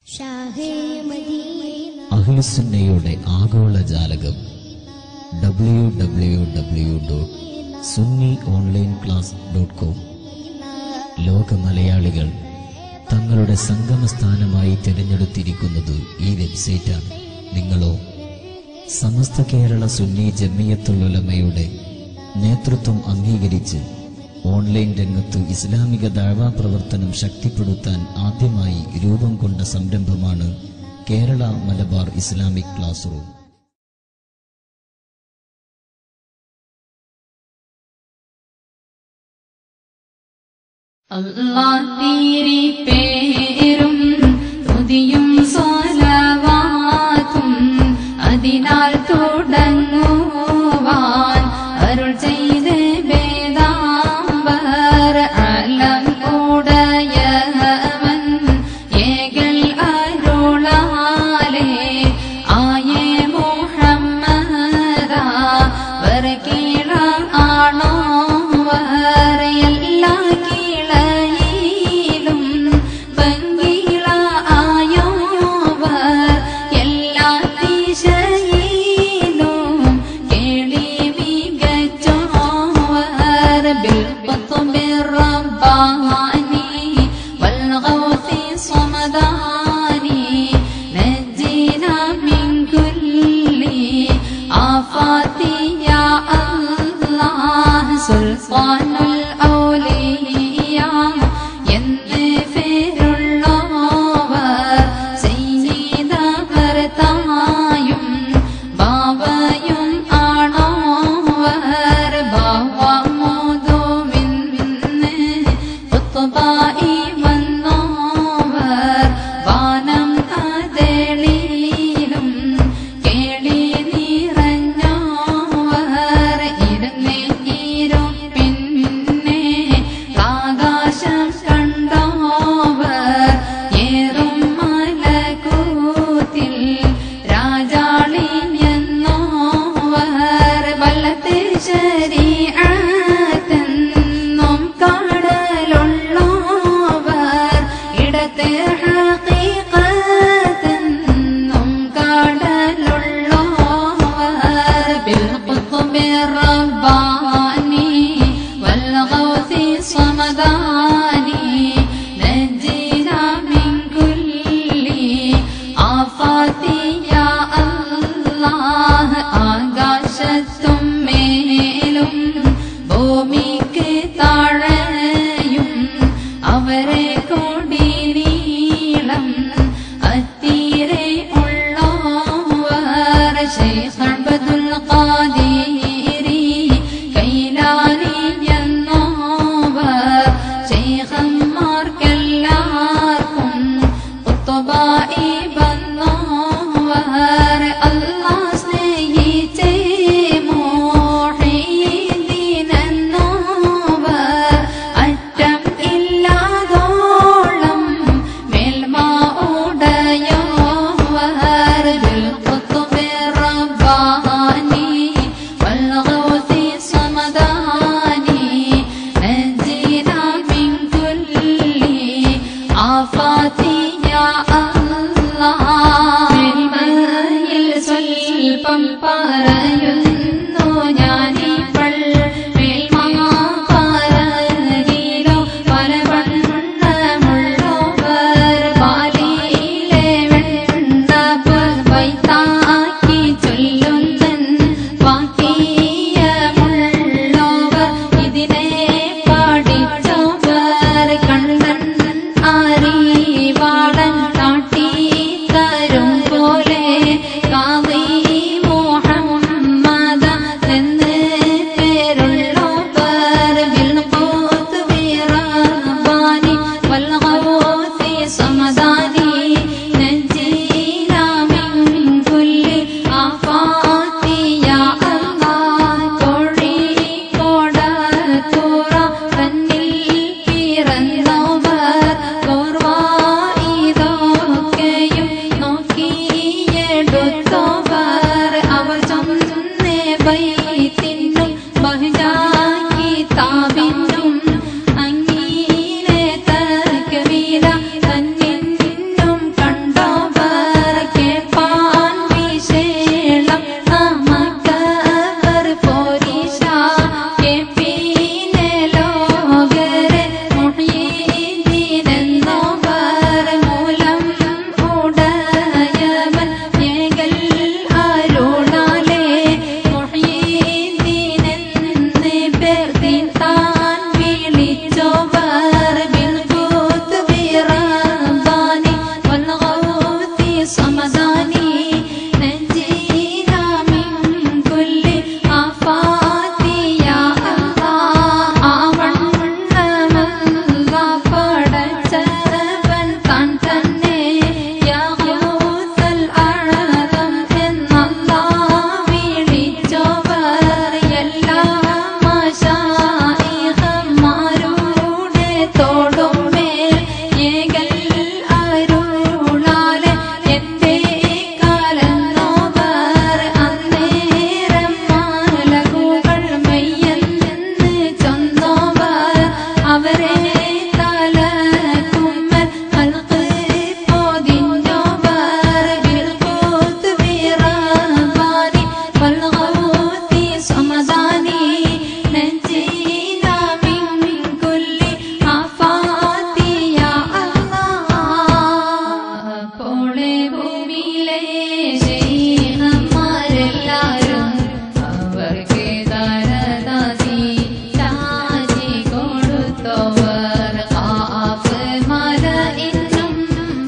അഹ്ലുസുന്നയുടെ ആഗോള ജാലകം W W W dot Sunni online class dot com ലോക മലയാളികൾ തങ്ങളുടെ സംഗമസ്ഥാനമായി തിരഞ്ഞെടുത്തിരിക്കുന്നത് ഈ വെബ്സൈറ്റാണ് നിങ്ങളോ സമസ്ത കേരള സുന്നി ജമിയത്തുലുലമയുടെ നേതൃത്വം അംഗീകരിച്ച് ഓൺലൈൻ രംഗത്ത് ഇസ്ലാമിക ദാഴ്വാ പ്രവർത്തനം ശക്തിപ്പെടുത്താൻ ആദ്യമായി രൂപം കൊണ്ട സംരംഭമാണ് Kerala Malabar Islamic class room അള്ളാത്തിരി പേരും തുതിയും സ്വലവാത്തും അതിനാൽ തുടങ്ങുവാൻ അരുൾ ചെയ്ത് വേദാംബർ അലം കൂടയവൻ ഏകൽ അരുളാലേ ആയേ മുഹമ്മദ വരകീഴ ആണോ വരയെല്ലാ കീഴയിലും പങ്കിള ആയോവർ എല്ലാ ദിശയിലും കേളി മികച്ചോവർ بالقطب الرباني والغوث صمداني نجينا من كل آفات يا الله سلطان الأولياء എന്ന് പേരുള്ളവർ ചെയ്തവർത്തായും ബാബയും ആണോവർ ബാവമോതുമിന്ന് കുത്തുബായി വന്നോവർ വാനം കദളിയിലും കേളി നിറഞ്ഞോവർ ഇരുന്ന് ഇരുപ്പിന്നെ ആകാശം കണ്ടോവർ ഏറും മലകൂത്തിൽ രാജാളിഞ്ഞോവർ വല്ലത്ത് ശരീഅത്തെന്നും കാടലുള്ളോവർ ഇടത്ത് ഹഖീഖത്തെന്നും കാടലുള്ളോവർ بالقطب الرباني والغوث صمداني نجينا من كل آفات يا الله ആകാശത്തും മേലും ഭൂമിക്ക് താഴെയും അവരെ കൊടി നീളം അത്തീരെ ഉള്ളോവർ ശൈഖ് അബ്ദുൽ ഖാദിരി കൈലാനി എന്നോവർ ശൈഖന്മാർക്കെല്ലാവർക്കും കുത്തുബായി വന്നോവർ അല്ലാഹ് സ്നേഹിച്ചേ മോഹിദീനെന്നോവർ അറ്റം ഇല്ലാതോളം മേൽമ ഉടയോവർ بالقطب الرباني والغوث صمداني نجينا من كل آفات يا الله മേൽമയിൽ സ്വൽപ്പം പറയുന്നു ഞാനിപ്പോൾ മേൽമ പറകിലോ പല വണ്ണമുള്ളവർ പാലിയിലെ വെണ്ണ വൈത്താക്കി ചൊല്ലുന്നൻ വാക്കിയമുള്ളവർ ഇതിനെ പാടിച്ചവർ കണ്ണൻ അറിവാടൻ കാട്ടി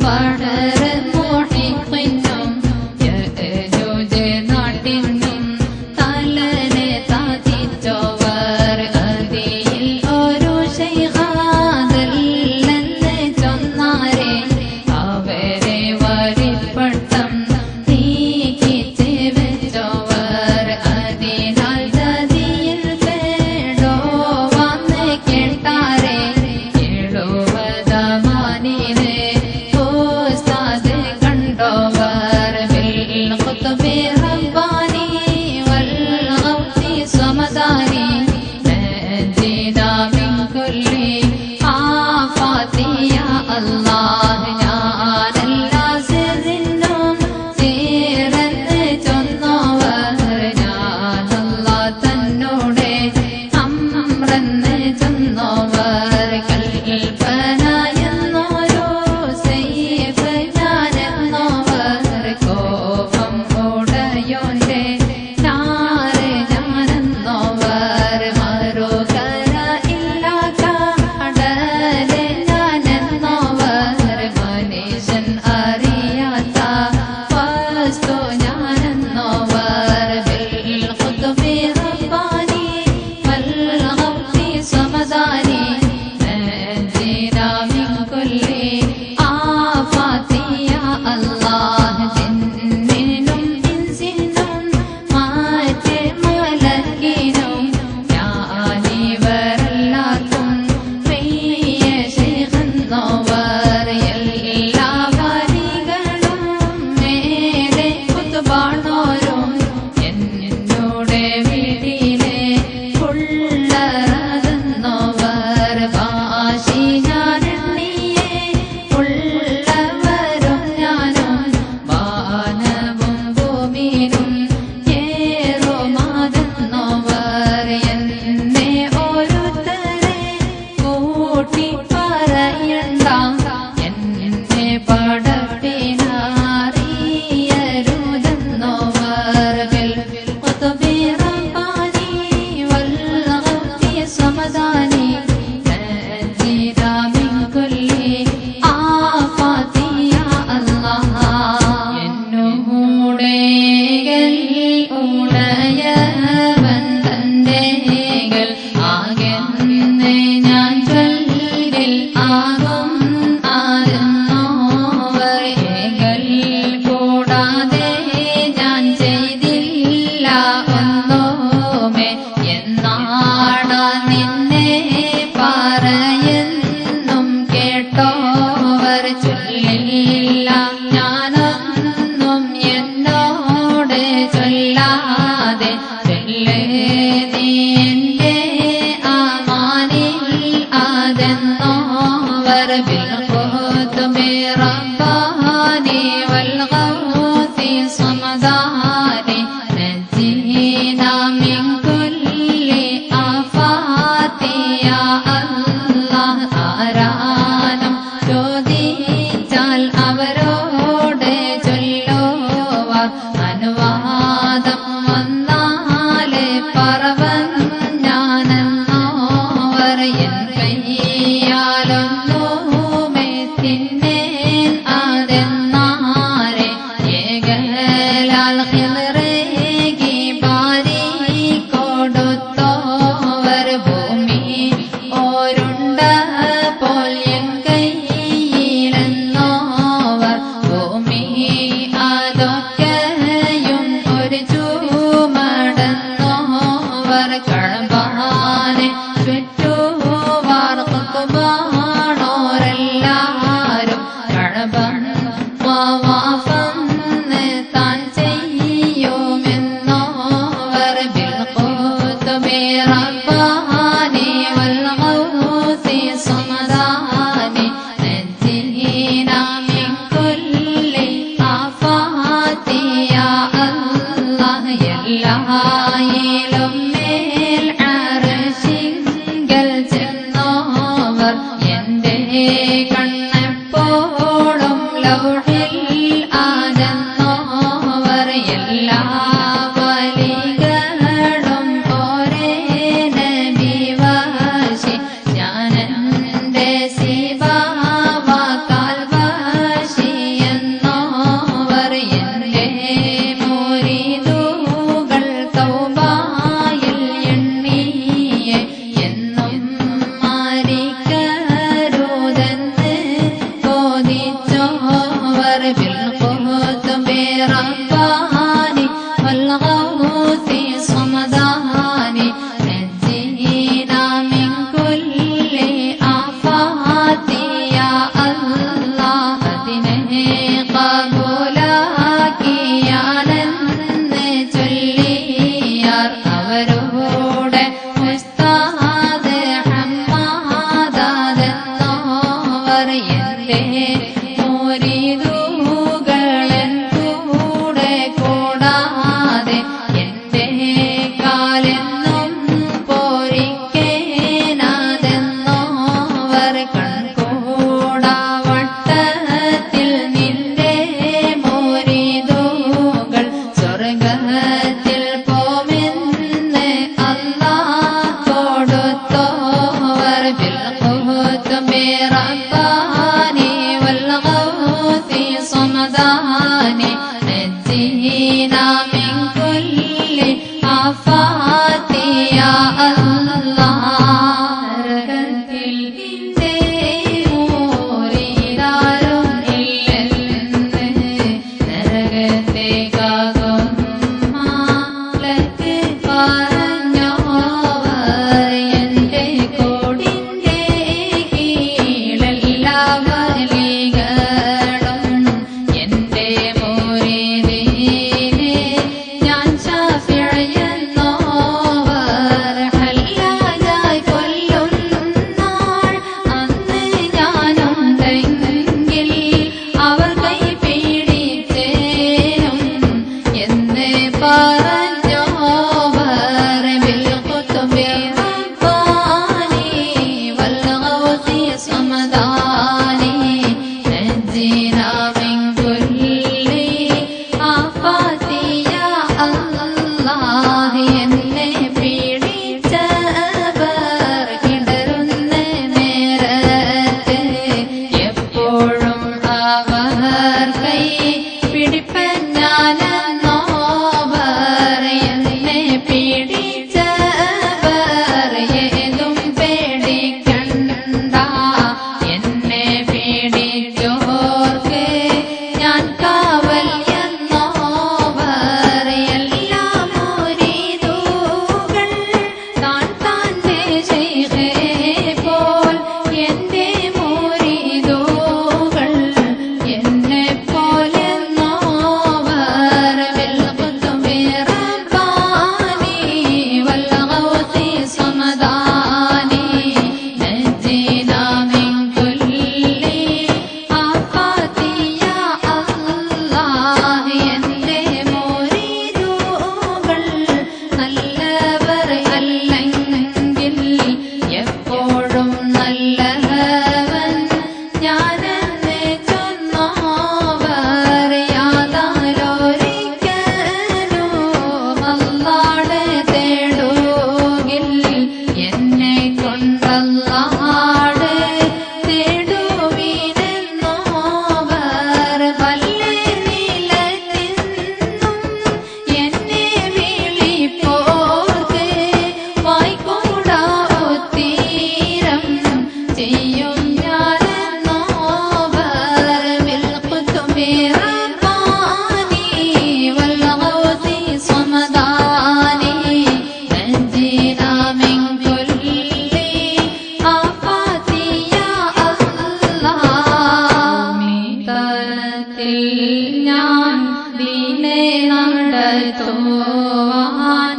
വളരെ മോഹിക്കും നാട്ടിനും തലനെ താത്തിച്ചോവർ അതിൽ ഒരു ശൈഹാദല്ലെന്ന് ചൊന്നാരെ അവരെ വരിപ്പട്ടം നീക്കിച്ച് വെച്ചോവർ അതിനാൽ ചതിയിൽ പേടോ വന്ന് കേട്ടാരെ എഴുപതമാനിനെ ഉസ്താദ് കണ്ടോവർ ബിൽ ഖുത്ബി റബ്ബാനി വൽ ഖൗത്തി സമദാനി നജീനാ മിൻ കുല്ലി ആഫാതി യാ അല്ലാഹ് ഞാനെല്ലാ സിറിനും സീറന്ന് ചൊന്നോവർ ഞാനല്ലാ തന്നോടെ അമ്രന്ന് ചൊന്നോവർ കൽപ്പന എന്നോരോ സൈഫ് ഞാനെന്നോവർ കോപം ഉടയോന്റെ നാറ് ഞാനെന്നോവർ മറുകര ഇല്ല കടല് ഞാനെന്നോവർ മനുഷ്യൻ അറിയാത്ത വസ്തു ഞാനെന്നോവർ ബിൽ ഖുത്ബി റബ്ബാനി വൽ ഖൗത്തി സമദാനി നജീനാ മിൻ കുല്ലി ആഫാതി യാ അല്ലാഹ് ജിന്നിനും ഇൻസിനും മാറ്റ് മലക്കിനും ഞാനിവരെല്ലാവർക്കും പ്രിയ ശൈഖെന്നോവർ എല്ലാ വരികളും മേലെ കുത്തുപാണോരും എന്നോടെ വീട്ടിലെ ഉള്ളറതെന്നോവർ ഭാഷി ഞാനെണ്ണിയെ ഉള്ളവരും ഞാനും വാനവും ഭൂമിയിലും ഏറുമാതെന്നോവർ എന്നെ ഓരോരുത്തരെ കൂട്ടി പറയണ്ട എന്നെ പടപ്പിനാറിയരുതെന്നോവർ ബിൽ ഖുത്ബി റബ്ബാനി വൽ ഖൗത്തി സമദാനി നജീനാ മിൻ കുല്ലി ആഫാതി യാ അല്ലാഹ് എന്നോടേകൽ ഉടയവൻ തന്റേകൽ ആകെന്നെ ഞാൻ ചൊല്ലിൽ ആകും ആരെന്നോവർ ഏകൽ കൂടാതെ ഞാൻ ചെയ്തില്ല ഒന്നോമേ എന്നാടാ നിന്നെ പറയുന്നും കേട്ടോവർ ചൊല്ലില്ല ഞാനൊന്നും എന്നോട് ചൊല്ലാതെ ചൊല്ലേ നീ എന്റെ ആമാനിൽ അതെന്നോവർ ബിൽഖുത്ബി റബ്ബാനി വൽ ഖൗത്തി സമദാനി നജീനാ മിൻ കുല്ലി ആഫാതി യാ അല്ലാഹ് ആരാനും ചോദിച്ചാൽ അവരോട് ചൊല്ലുവാർ അനുവാദം വന്നാലെ പറവൻ ഞാനെന്നോവർ എൻ കയ്യാലൊന്നുമേ തിന്നേൻ അതെന്നാരെ ഏകലാൽ ഹിറേകി ബാരി കൊടുത്തോവർ ഭൂമി ഓരുണ്ട പോൽ എൻ കയ്യിലെന്നോവർ ഭൂമി അതൊക്കെയും ഒരു ചൂമടന്നോവർ കഴമ്പാനെ ചുറ്റുവാർ കുത്തുമാണോരെല്ലാരും കഴമ്പൻ വാഫന്ന് താൻ ചെയ്യുമെന്നോവർ ബിൽഖുത്ബി റബ്ബാനി വൽ ഖൗത്തി സമദാനി നജീനാ മിൻ കുല്ലി ആഫാതി യാ അല്ലാഹ് എല്ലായിലും മേൽ അർശിങ്കൽ ചെന്നോവർ എന്റെ കണ്ണെപ്പോഴും ലൗഹിൽ ആജന്നോവർ എല്ലാ വലികളും ഒരേ നബി വാശി ഞാനെന്റെ ശിവാവാക്കാൽ വാശി بالقطب رباني والغوث صمداني نجينا من كل آفات يا الله അതിനെ കബൂലാക്കിയാണെന്ന് ചൊല്ലിയാർ അവരോട് ഉസ്താദ് ഹമ്മാദാദെന്നോവർ എന്റെ മുരിദുകളൻ കൂടെ കൂടാതെ എന്റെ കാലെന്നും പോരിക്കേനാതെന്നോവർ കൺകൂടാ വട്ടത്തിൽ നിന്റെ മോരിതോകൾ സ്വർഗത്തിൽ പോമെന്ന് അല്ലാ കൊടുത്തോവർ ബിൽഖുത്തുബി റബ്ബാനി വൽഗൗസി സമദാനി നജ്ജിനാ മിൻ കുല്ലി ആഫാത്തി യാ അല്ലാഹ് നരകത്തിൽ നിന്റെ മോരിതാരും ഇല്ലെന്ന് നരകത്തെ കാകും മാലക്ക് പറഞ്ഞോവർ എന്റെ കോടിന്റെ കീഴെല്ലാ വലികളും എന്റെ മോരിതീനെ ഞാൻ ശാഫിഴയെന്നോവർ ഹല്ലാജായി കൊല്ലുന്നാൾ അന്ന് ഞാനുണ്ടെങ്കിൽ അവർ കൈ പീഡിച്ചേനും എന്ന് പറഞ്ഞോവർ ബിൽഖുതുബി റബ്ബാനി വൽഗൗസി സമദാനി നജ്ജിനാ മിൻ കുല്ലി ആഫാത്തി യാ അല്ലാഹ് എന്നെ പീഡിച്ചവർ ഇടറുന്ന നേരത്ത് എപ്പോഴും അവർ കൈ പിടിപ്പഞ്ഞാലെന്നോവർ എന്നെ പീഡിച്ചവർ ഏതും പേടിക്കണ്ട എന്നെ പീഡിച്ചോർക്ക് ഞാൻ കാവൽ എന്നോവർ എല്ലാ മുരീദുകൾ താൻ താൻ്റെ ശൈഖേ പോൽ എന്റെ മുരീദുകൾ എന്നെ പോലെന്നോവർ ബിൽഖുതുബി റബ്ബാനി വൽഗൗസി സമദാനി നജ്ജിനാ മിൻ കുല്ലി ആഫാത്തി യാ അല്ലാഹ് എന്റെ മുരീദുകൾ നല്ലവർ അല്ലെങ്കിൽ എപ്പോഴും നല്ലവൻ ഞാനെന്ന് ചൊന്നോവർ യാതാരൊരിക്കലും അല്ലാടെ തേടുകിൽ എന്നെ കൊണ്ടല്ലാട് തേടുവിനെന്നോവർ വല്ല നിലത്തിന്നും എന്നെ വിളിപ്പോർക്ക് വായിക്കൂടാ ഒത്തീരം ചെയ്യും ഞാനെന്നോവർ ബിൽഖുതുബി റബ്ബാനി വൽഗൗസി സമദാനി നജ്ജിനാ മിൻ കുല്ലി ആഫാത്തി യാ അല്ലാഹ് മീതത്തിൽ ഞാൻ ദീനെ നടത്തുവാൻ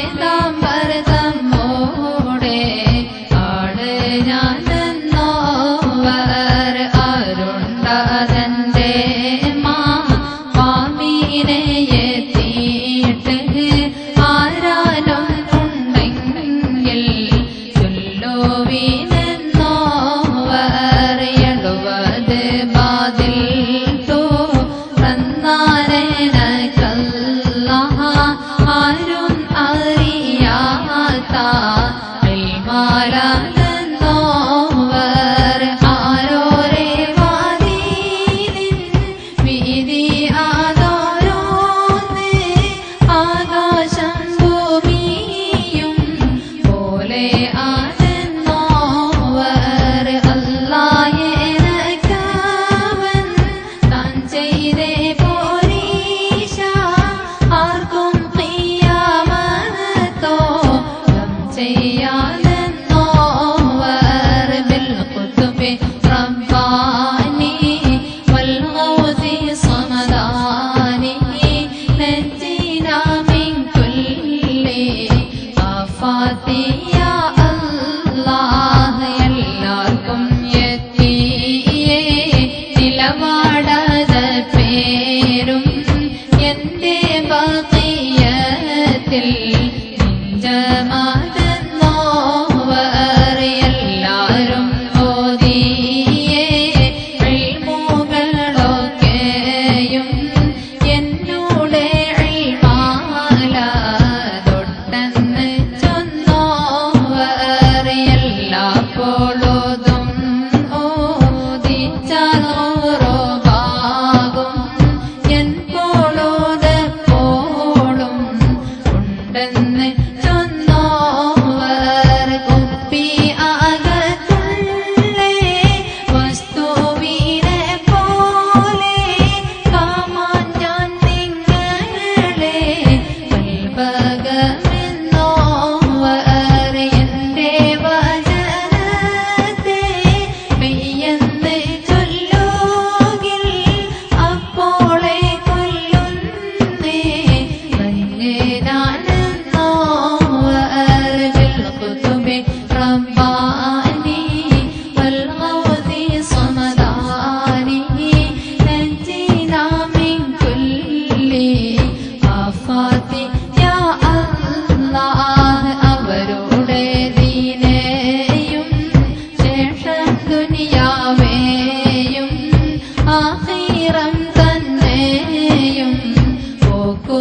വേദാമ്പരതമ്മോടെ ആട് ഞാൻ എന്നോവർ അരുണ്ടതന്റെ മാ പാമീനെ എത്തിയിട്ട് ആരാനും ഉണ്ടെങ്കിൽ ചൊല്ലുവിനെന്നോവർ എഴുപത് ബാതിൽ തോ തന്നാനക്കല്ല ആരും അറിയാത്ത ിൽമാലെന്നോവർ ആരോരെ വാദീനിൻ വീതി ആദോരോന്ന് ആകാശം ഭൂമിയും പോലെ ആണെന്നോവർ അല്ലായെനക്കവൻ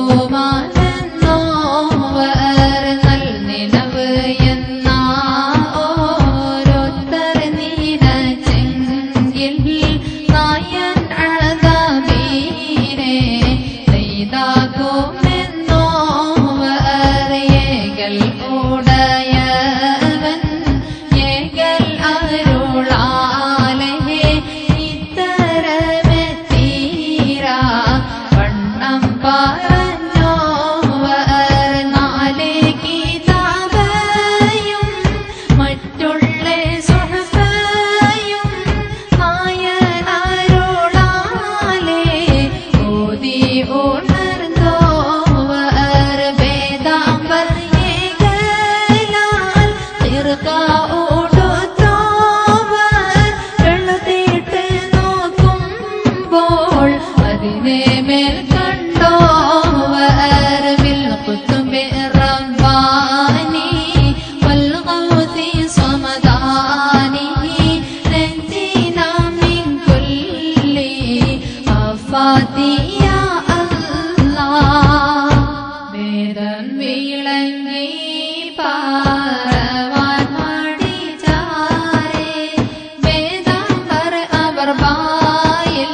ബഹുമാനന്നോവർ നൽനിലവ് എന്ന ഓരോരുത്തർ നീനച്ചെങ്കിൽ നായൻ അഴകബീരെ നെയ്താകുമെന്നോവർ ഏകൽ ഉടയവൻ ഏകൽ അരുളാലേ ഇത്തരമെത്തീരാ വണ്ണം പറഞ്ഞോവർ നാല് കിതാബയും മറ്റുള്ള സുഹഫയും നായനാരോളാലേ ഓതി ഉണർന്നോവർ വേദാംബർ ഏകലാൽ തീർക്ക ഓടുത്തോവർ വെളുത്തിട്ട് നോക്കുമ്പോൾ അതിനെ മേൽ കണ്ടോവർ ബിൽഖുത്തുബി റബ്ബാനി വൽഗൗസി സ്വമദാനി നജീനാ മിൻ കുല്ലി ആഫാതി യാ അല്ലാഹ് വേദം വിളങ്ങി പാറവാൻ മടിച്ചാരേ വേദാംബർ അവർ വായിൽ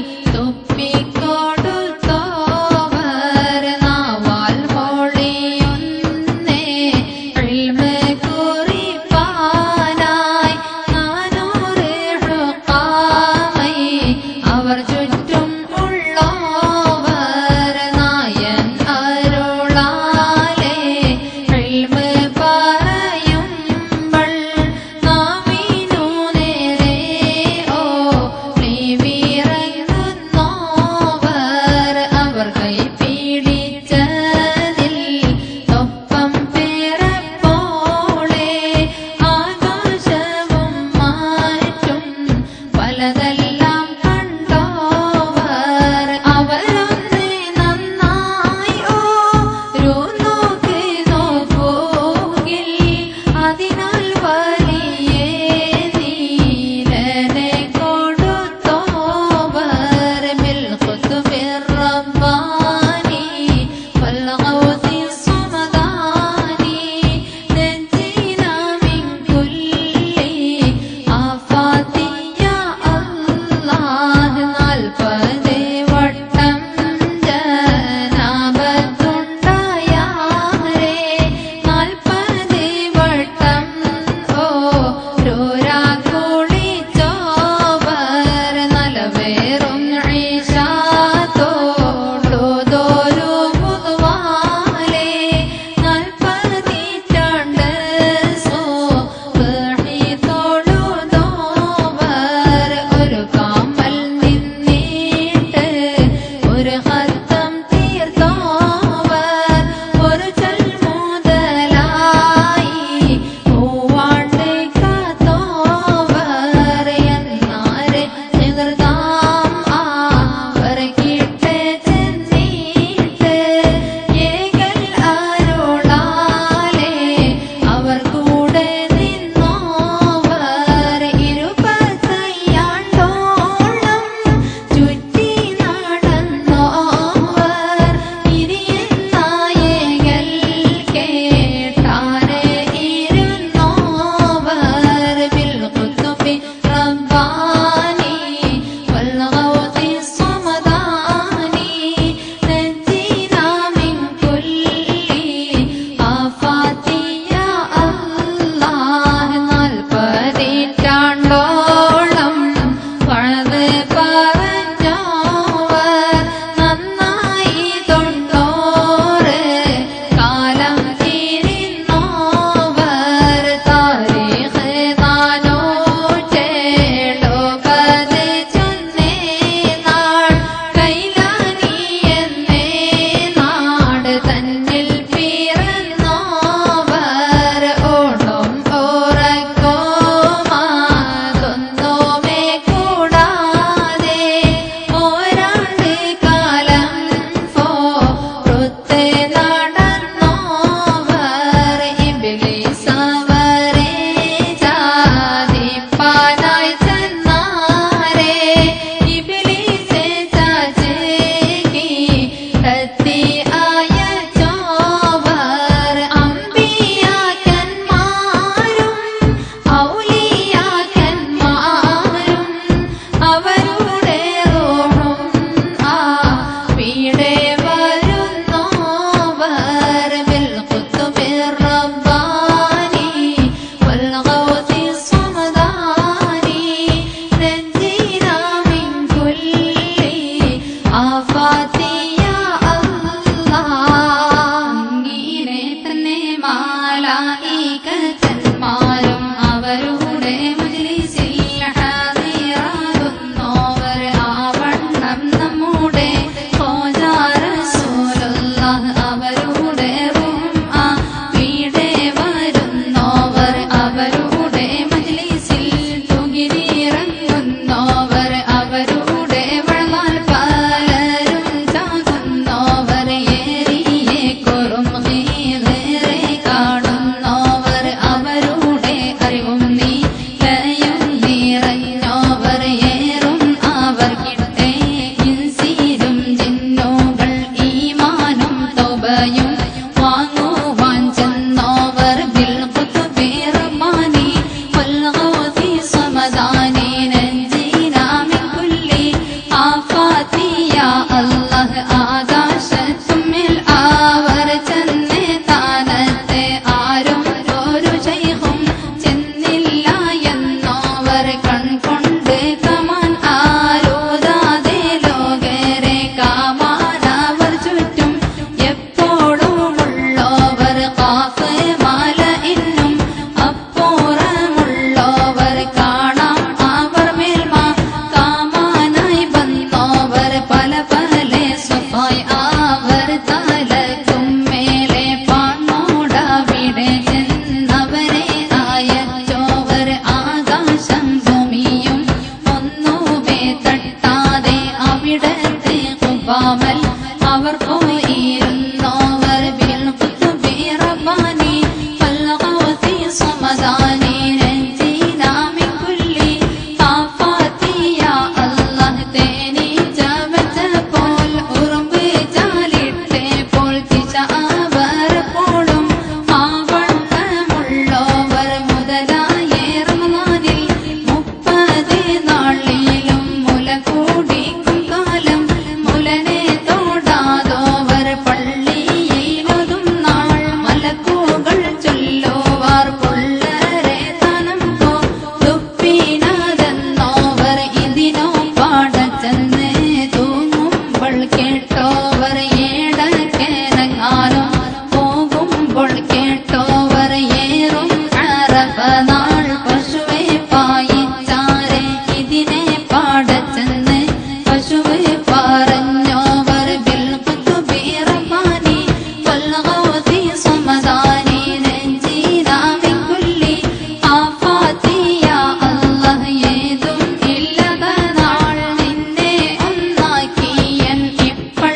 തുപ്പിക്കൊടുത്തോവർ നാവാൽ മൊഴിയൊന്നേ ഇൽമ് കുറിപ്പാനായി നാനൂറ് ഹുക്കാമൈ അവർ ചുറ്റും ഉള്ളോവർ നായൻ അരുളാലേ ഇൽമ് പറയുമ്പോൾ നാവിനു നേരെ ഓ നീ വീറങ്ങുന്നോവർ അവർ കൈ പിടിച്ചതിൽ ഒപ്പം പിറപ്പോളെ ആകാശവും മാറ്റും പലതെല്ലാം കണ്ടോവർ അവരൊന്ന് നന്നായി ഓരോ നോക്കി നോക്കൂകിൽ അതിനാൽ വലിയ നീലനെ കൊടുത്തോവർ ബിൽഖുത്തുബി റബ്ബാനി വൽഗൗസി സ്വമദാനി നജീനാ മിൻ കുല്ലി ആഫാതി യാ അല്ലാഹ് നാൽപ്പത് വട്ടം ജനാബത്തുണ്ടായാരേ നാൽപ്പത് വട്ടം ഓരോരാ കുളിച്ചോവർ നലവേറും ഈശാത്തോടുതോരു പുതുവാലേ നാൽപ്പതിറ്റാണ്ട് സോഹിതൊഴുതോവർ ഒരു കാമൽ നിന്നീ ആഫാത്തിയ അല്ലാഹ് ആകാശത്തുമ്മിൽ അവർ ചെന്ന് താനത്തെ ആരും ഒരു ശൈഖും ചെന്നില്ല എന്നോവർ കൺകൊണ്ട് കമാൻ ആരോധാതെ ലോകരെ കാമാനവർ ചുറ്റും എപ്പോഴുമുള്ളവർ കാഫ് മാല ഇന്നും അപ്പുറമുള്ളവർ കാണാം അവർ മേൽമ കാമാനായി വന്നോവർ പല പല സ്വഭായ അവർ തലക്കും മേലെ പാന്നോടവിടെ ചെന്നവരെ അയച്ചോവർ ആകാശം ഭൂമിയും ഒന്നുമേ തട്ടാതെ അവിടത്തെ കുപാമൽ അവർ പോയിരുന്നോവർ ബിൽ കുത്തുബി റബ്ബാനി ഫൽഗൗസി സമദാനി നജീനാ മിൻ കുല്ലി ആഫാത്തിയ അല്ലാഹ് തേനി ചവച്ചപ്പോൾ ഉറുമ്പ് ചാലിട്ടപ്പോൾ തിശ അവർ പോളും ആവട്ടമുള്ളവർ മുതലായ റമദാനിൽ മുപ്പത് നാളിലും മുല കൂടിക്കും കാലം മുലനെ തോടാതോവർ പള്ളിയിലൊതും നാൾ മലക്കൂകൾ ചൊല്ലുവാർ പുള്ളരെ തനം പോ തുപ്പിനാതെന്നോവർ ഇതിനോ പാടച്ചെന്ന് തൂങ്ങുമ്പോൾ കേട്ടോവർ ഏടക്കേനങ്ങാനും പോകുമ്പോൾ കേട്ടോവർ ഏറും അറഫ നാൾ പശുവെ പായിച്ചാരെ ഇതിനെ പാടച്ചെന്ന് പശുവെ പറഞ്ഞോവർ ബിൽ കുത്തുബി റബ്ബാനി വൽഗൗസി സമദാനി നജീനാ മിൻ കുല്ലി ആഫാത്തിയ അല്ലാഹ് ഏതും ഇല്ലത നാൾ നിന്നെ ഒന്നാക്കിയൻ ഇപ്പോൾ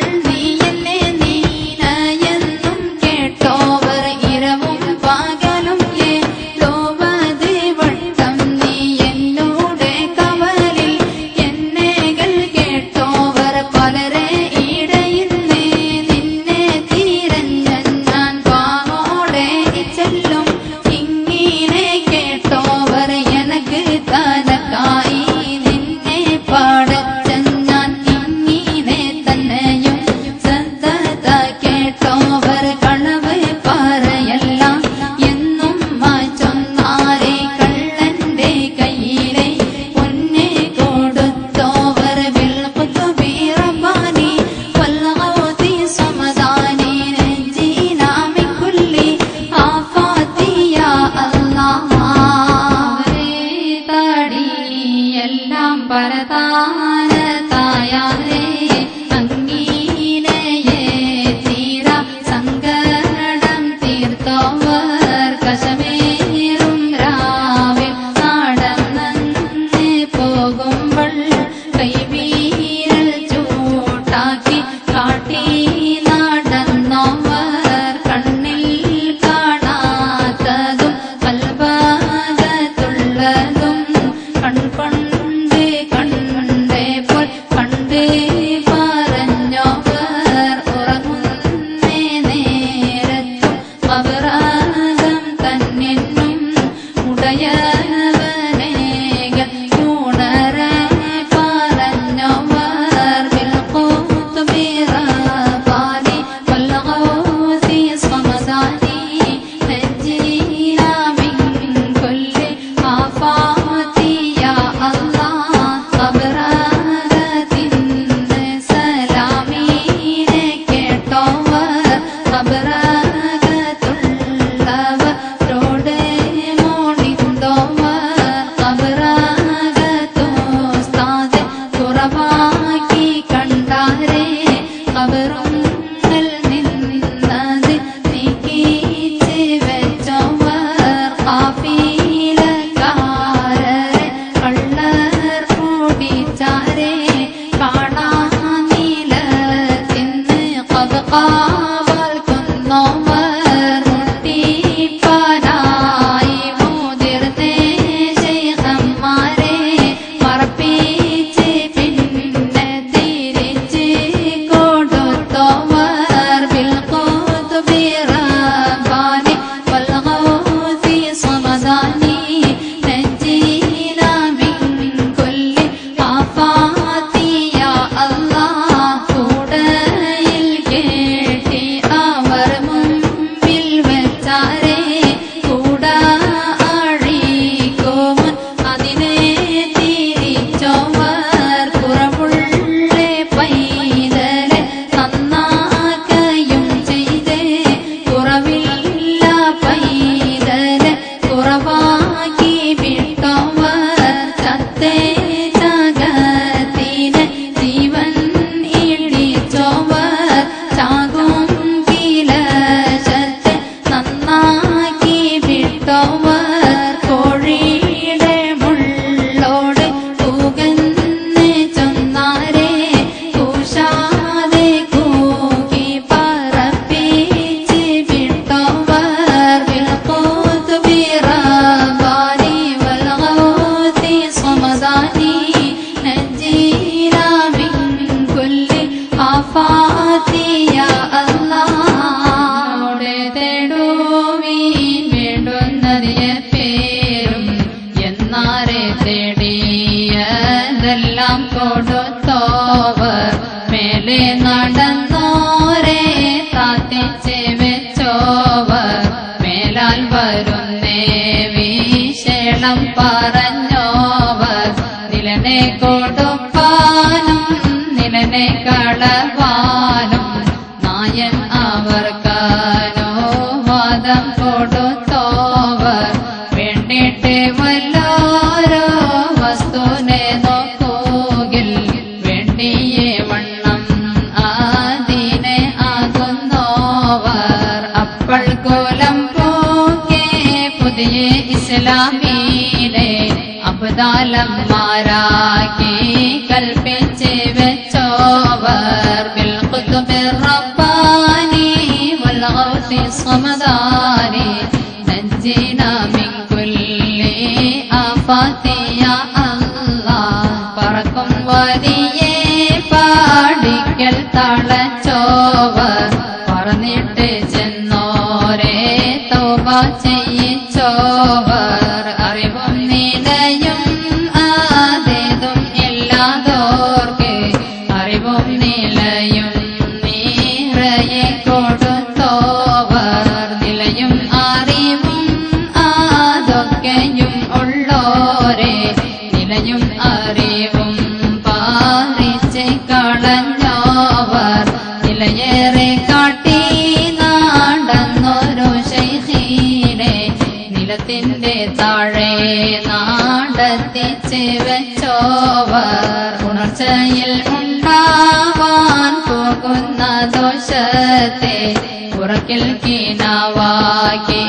വെച്ചോവർ മേലെ നടന്നോരെ താത്തിച്ച് വെച്ചോവർ മേലാൽ വരുന്നേ വിശേഷം പറഞ്ഞോവർ നിലനെ കൊടുപ്പാനും നിലനെ കളവാനും നായൻ അവർക്കാനോ വാദം കൊടുത്തോവർ വേണ്ടിട്ട് വല്ലോരോ വസ്തുനെ നോക്കൂകിൽ വേണ്ടിയേ വണ്ണം ആദിനെ ആകുന്നോവർ അപ്പോൾ കോലം പോകെ പുതിയ ഇസ്ലാമീനെ അബ്ദാലന്മാരാക്കി കൽപ്പിച്ച് വെച്ചോവർ ബിൽഖുതുബിർ റബ്ബാനി വൽഗൗസി സമദാനി നജ്ജിന മിൻ കുല്ലി ആഫാത്തി യാ അല്ലാഹ് പറക്കും വലിയേ പാടിക്കൽ തളച്ചോവർ പറഞ്ഞിട്ട് ചെന്നോരെ തോപ ചെയ്യിച്ചോവർ അറിവും നിലയും ആതേതും എല്ലാതോർക്ക് അറിവും നിലയും നീറയെ കൊടുത്തോവർ നിലയും അറിവും ആതൊക്കെയും ഉള്ളോരെ നിലയും അറിവും പാറിച്ച് കളഞ്ഞോവർ നിലയേറെ കാട്ടി നാടന്നൊരു ശൈഖീനെ നിലത്തിന്റെ താഴെ നാടത്തിച്ച് വെച്ചോവർ ഉണർച്ചയിൽ ഉണ്ടാവാൻ പോകുന്ന ദോഷത്തെ പുറക്കിൽ കീനാവാക്കി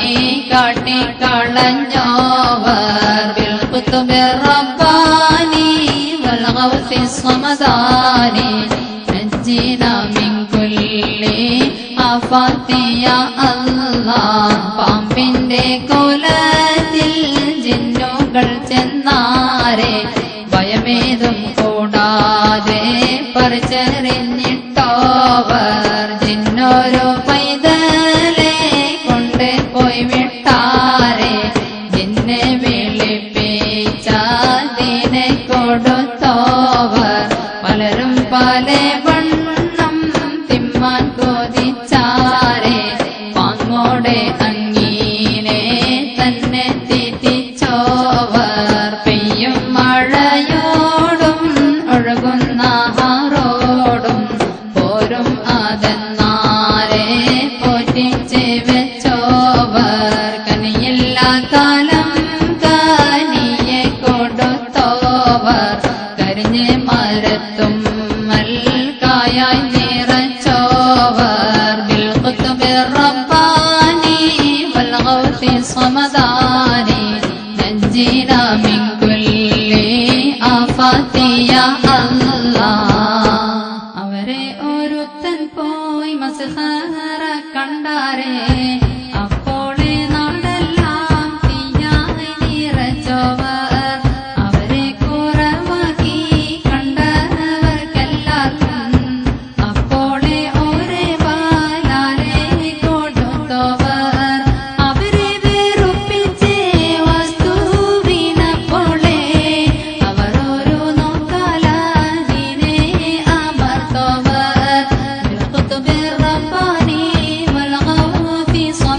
കാട്ടിക്കളഞ്ഞോവർ ബിൽകുത്തുബിർ റബ്ബാനി വൽഗൗസി സമദാനി നജ്ജിന മിൻ കുല്ലി ആഫാത്തി യാ അല്ലാഹ് പാമ്പിന്റെ കോലത്തിൽ ജിന്നുകൾ ചെന്നാരെ ഭയമേതും കൂടാതെ പറിച്ചെറിഞ്ഞിട്ടോവർ ജിന്നോരോ പൈതലെ കൊണ്ട് പോയി വിട്ടാരെ ജിന്നെ വിളിപ്പിച്ചാതിനെ കൊടുത്തോവർ പലരും പല വണ്ണം തിമ്മാൻ കൊതിച്ചാരെ പാങ്ങോടെ അങ്ങീനെ തന്നെ തിരിച്ചോവർ പെയ്യും മഴയോടും ഒഴുകുന്ന ഹാറോടും പോരും അതെന്നാരെ പോറ്റിച്ച് വെച്ചോവർ കനിയില്ല കാലം കനിയെ കൊടുത്തോവർ കരിഞ്ഞ് മരത്തും മൽക്കായായി നിറച്ചോവർ ബിൽഖുത്തുബിർ റബ്ബാനി വൽഗൗസി സമദാനി നജ്ജിന മിൻ കുല്ലി ആഫാത്തി യാ അല്ലാഹ് അവരെ ഒരുത്തൻ പോയി മസ്ഹറ കണ്ടാരേ അപ്പോളെ നാടെല്ലാം തീയായി നിറച്ചോവർ അവരെ കുറവാക്കി കണ്ടവർക്കെല്ലാവർക്കും അപ്പോളെ ഒരേ ബാലാലെ കൊടുത്തവർ അവരെ വെറുപ്പിച്ച് വസ്തുവിനപ്പോളെ അവർ ഒരു നോക്കാലതിനെ അമർത്തവർ بالقطب الرباني والغوث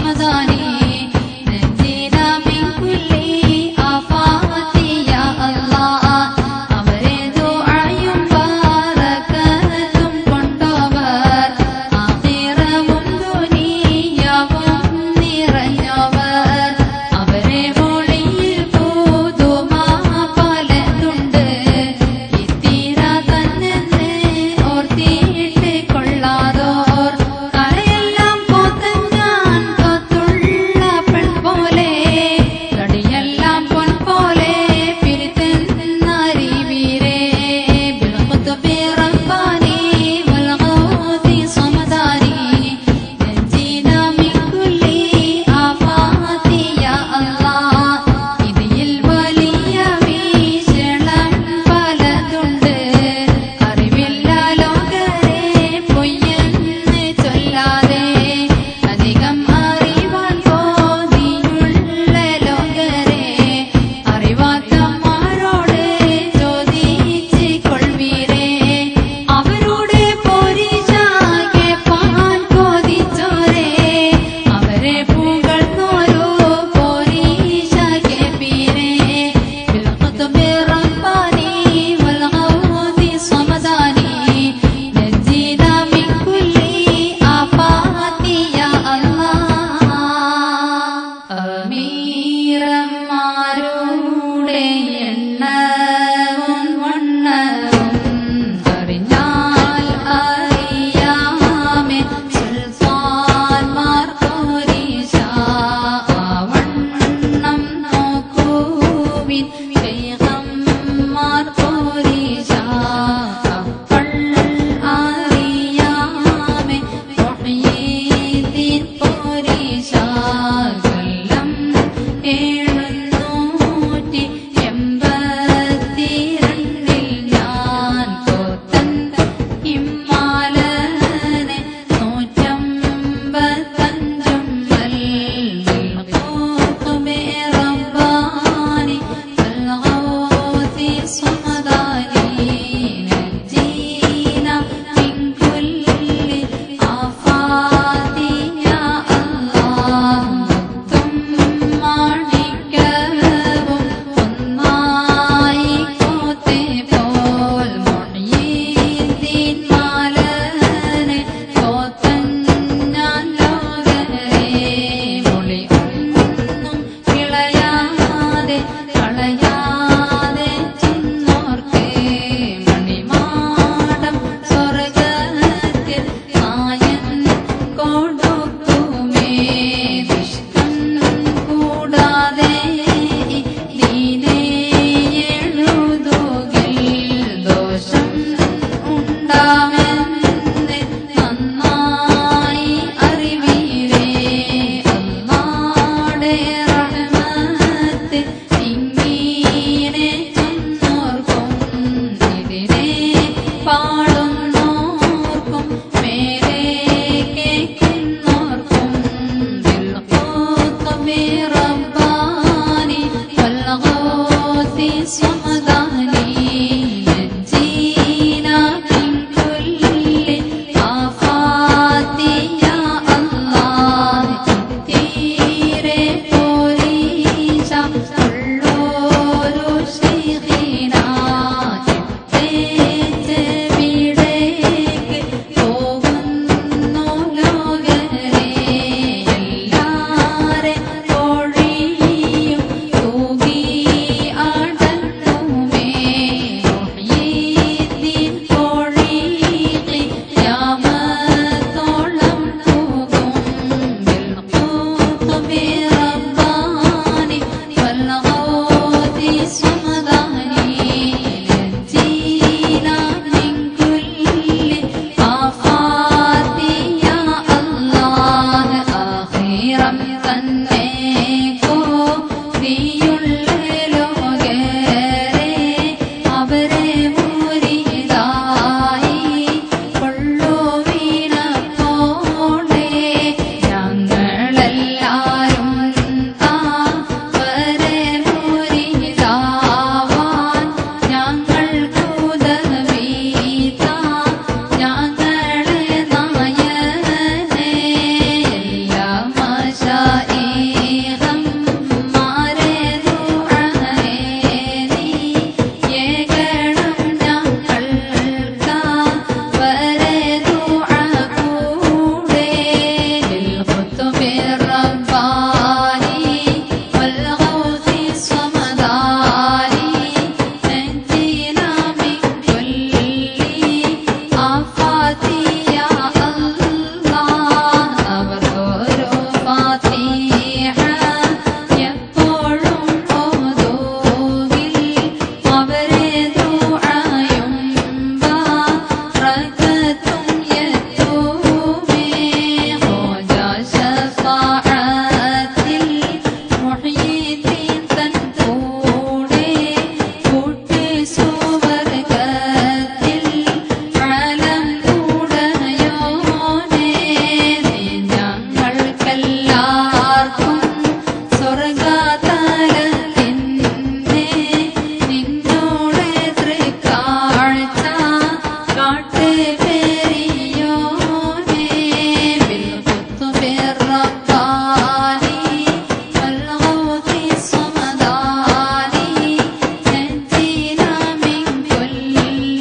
പെരിയോനെ بالقطب الرباني والغوث الصمداني نجينا من كل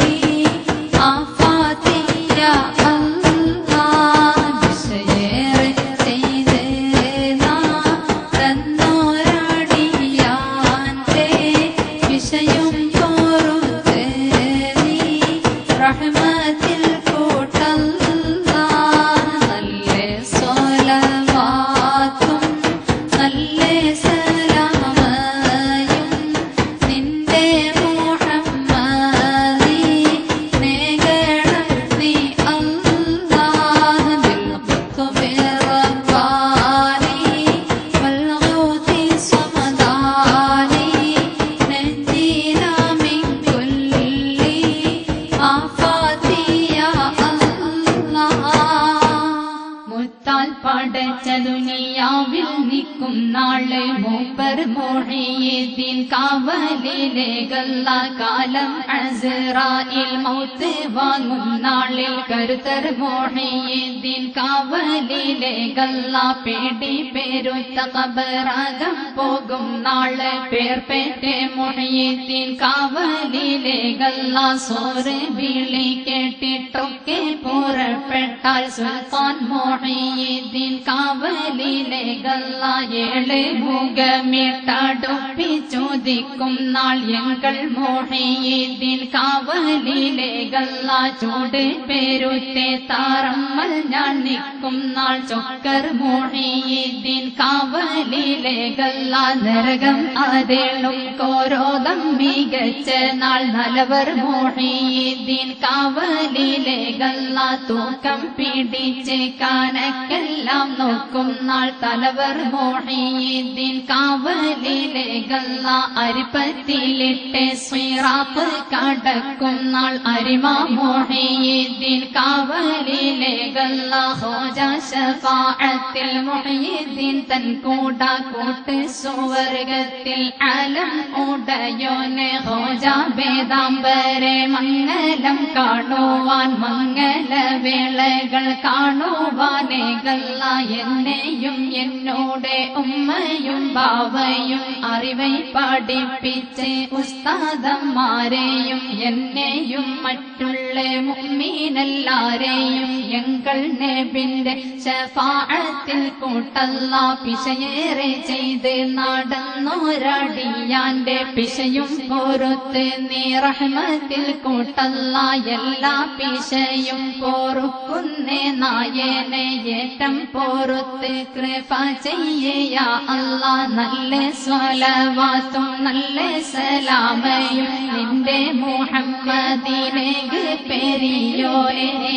آفات يا الله بشير سيدنا തന്നോരടിയാന്റെ വിഷയം തോറുത്തേ നീ റഹ്മത്തിൽ കൂട്ടല്ല നല്ല സ്വലവാത്തും നല്ല സലാമയും നിന്റെ മുഹമ്മദി നേകണം നീ അല്ലാഹ് بالقطب الرباني والغوث الصمداني نجينا من كل آفات يا الله മുത്താൽ പടച്ച ദുനിയാവിൽ നിൽക്കും നാളെ മൂപ്പർ മൊഴിയീൻ കാവലിലെ ഗല്ല കാലം അസറായിൽ മൗത്ത് വാങ്ങും നാളിൽ കരുത്തർ മൊഴിയീൻ കാവലിലെ ഗല്ല പേടി പേരുത്ത കബറാകം പോകും നാളെ പേർ പേറ്റെ മൊഴിയീൻ കാവലിലെ ഗല്ല സോറ് വിളി കേട്ടിട്ടൊക്കെ പുറപ്പെട്ടാൽ സുൽത്താൻ മൊഴിയീൻ കാവലിലെ ഗല്ല ഏഴ് മുഖമിട്ടടുപ്പി ചോദിക്കും നാൾ എങ്കൾ മൊഴിയീൻ കാവലിലെ ഗല്ല ചൂട് പേരുത്തെ താറമ്മൽ ഞാൻ നിൽക്കും നാൾ ചൊക്കർ മൊഴിയീൻ കാവലിലെ ഗല്ല നരകം അതേളും കോരോദം മികച്ച നാൾ നലവർ മൊഴിയീൻ കാവലിലെ ഗല്ല തൂക്കം പിടിച്ച് കാനക്കെല്ലാം നോക്കും നാൾ തലവർ മൊഴിയീൻ കാവലിലെ ഗല്ല അരിപ്പത്തിലിട്ട് സ്വീറാപ്പ് കടക്കും നാൾ അരിമ മൊഴിയീൻ കാവലിലെ ഗല്ല ഹോജ ശഫാഅത്തിൽ മൊഴിയീൻ തൻ കൂട കൂട്ട് സുവർഗത്തിൽ അലം ഉടയോനെ ഹോജ വേദാംബരെ മംഗലം കാണുവാൻ മംഗല വേളകൾ കാണുവാനേ ഗല്ല എന്നെയും എന്നോടെ ഉമ്മയും ബാവയും അറിവൈ പഠിപ്പിച്ച് ഉസ്താദന്മാരെയും എന്നെയും മറ്റുള്ള മുമ്മീനെല്ലാരെയും എങ്കൾ നബിന്റെ ശഫാഅത്തിൽ കൂട്ടല്ല പിശയേറെ ചെയ്ത് നടന്നൊരടിയാന്റെ പിശയും പൊറുത്ത് നീ റഹ്മത്തിൽ കൂട്ടല്ല എല്ലാ പിശയും പൊറുക്കുന്നേ നായനെ ഏറ്റം പൊറുത്ത് കൃപ ചെയ്യ അല്ല നല്ല സ്വലവാത്തും നല്ല സലാമയും നിന്റെ മുഹമ്മദിനെ പെരിയോനെ